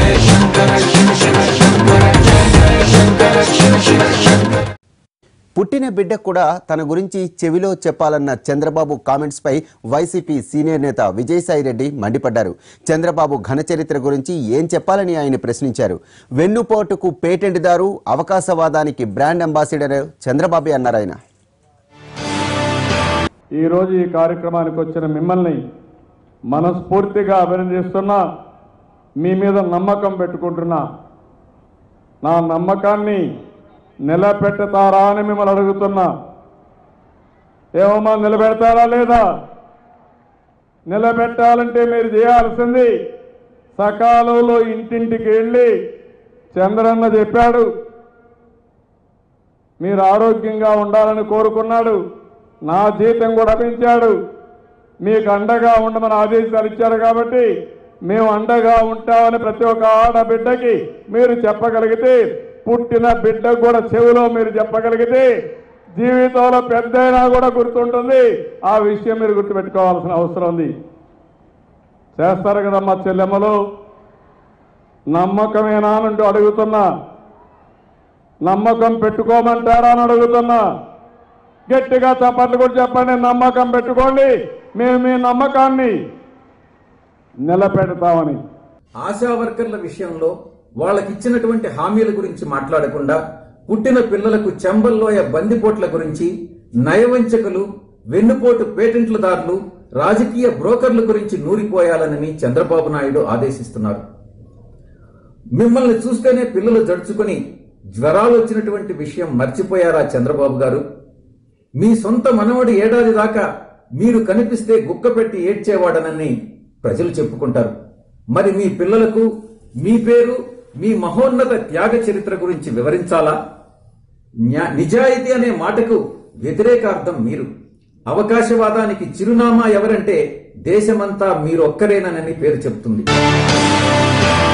పుట్టిన బిడ్డ కూడా తన గురించి చెవిలో చెప్పాలన్న చంద్రబాబు కామెంట్స్ పై వైసీపీ సీనియర్ నేత విజయసాయిరెడ్డి మండిపడ్డారు చంద్రబాబు ఘన చరిత్ర గురించి ఏం చెప్పాలని ఆయన ప్రశ్నించారు వెన్నుపోటుకు పేటెంట్దారు అవకాశవాదానికి బ్రాండ్ అంబాసిడర్ చంద్రబాబు అన్నారు ఆయన ఈరోజు ఈ కార్యక్రమానికి వచ్చిన మిమ్మల్ని మనస్ఫూర్తిగా అభినందిస్తున్నా మీ మీద నమ్మకం పెట్టుకుంటున్నా నా నమ్మకాన్ని నిలబెట్టుతారా అని మిమ్మల్ని అడుగుతున్నా ఏమమ్మా నిలబెడతారా లేదా నిలబెట్టాలంటే మీరు చేయాల్సింది సకాలంలో ఇంటింటికి వెళ్ళి చంద్రన్న చెప్పాడు మీరు ఆరోగ్యంగా ఉండాలని కోరుకున్నాడు నా జీతం కూడా పెంచాడు మీకు అండగా ఉండమని ఆదేశాలు ఇచ్చారు కాబట్టి మేము అండగా ఉంటామని ప్రతి ఒక్క ఆడబిడ్డకి మీరు చెప్పగలిగితే పుట్టిన బిడ్డకు కూడా చెవిలో మీరు చెప్పగలిగితే జీవితంలో పెద్దయినా కూడా గుర్తుంటుంది ఆ విషయం మీరు గుర్తుపెట్టుకోవాల్సిన అవసరం ఉంది చేస్తారు కదమ్మా చెల్లెమ్మలు నమ్మకమేనా అంటూ అడుగుతున్నా నమ్మకం పెట్టుకోమంటారా అని అడుగుతున్నా గట్టిగా చప్పట్లు కూడా చెప్పండి నమ్మకం పెట్టుకోండి మేము మీ నమ్మకాన్ని నిలబెడతామని ఆశా వర్కర్ల విషయంలో వాళ్ళకిచ్చినటువంటి హామీల గురించి మాట్లాడకుండా పుట్టిన పిల్లలకు చెంబల్లోయ బందిపోట్ల గురించి నయవంచకులు వెన్నుపోటు పేటెంట్లదారులు రాజకీయ బ్రోకర్ల గురించి నూరిపోయాలని చంద్రబాబు నాయుడు ఆదేశిస్తున్నారు మిమ్మల్ని చూస్తేనే పిల్లలు జడుచుకుని జ్వరాలు వచ్చినటువంటి విషయం మర్చిపోయారా చంద్రబాబు గారు మీ సొంత మనవడి ఏడాది దాకా మీరు కనిపిస్తే గుక్కపెట్టి ఏడ్చేవాడనని ప్రజలు చెప్పుకుంటారు మరి మీ పిల్లలకు మీ పేరు మీ మహోన్నత త్యాగ చరిత్ర గురించి వివరించాలా న్యా- నిజాయితీ అనే మాటకు వ్యతిరేకార్థం మీరు అవకాశవాదానికి చిరునామా ఎవరంటే దేశమంతా మీరొక్కరేనని పేరు చెప్తుంది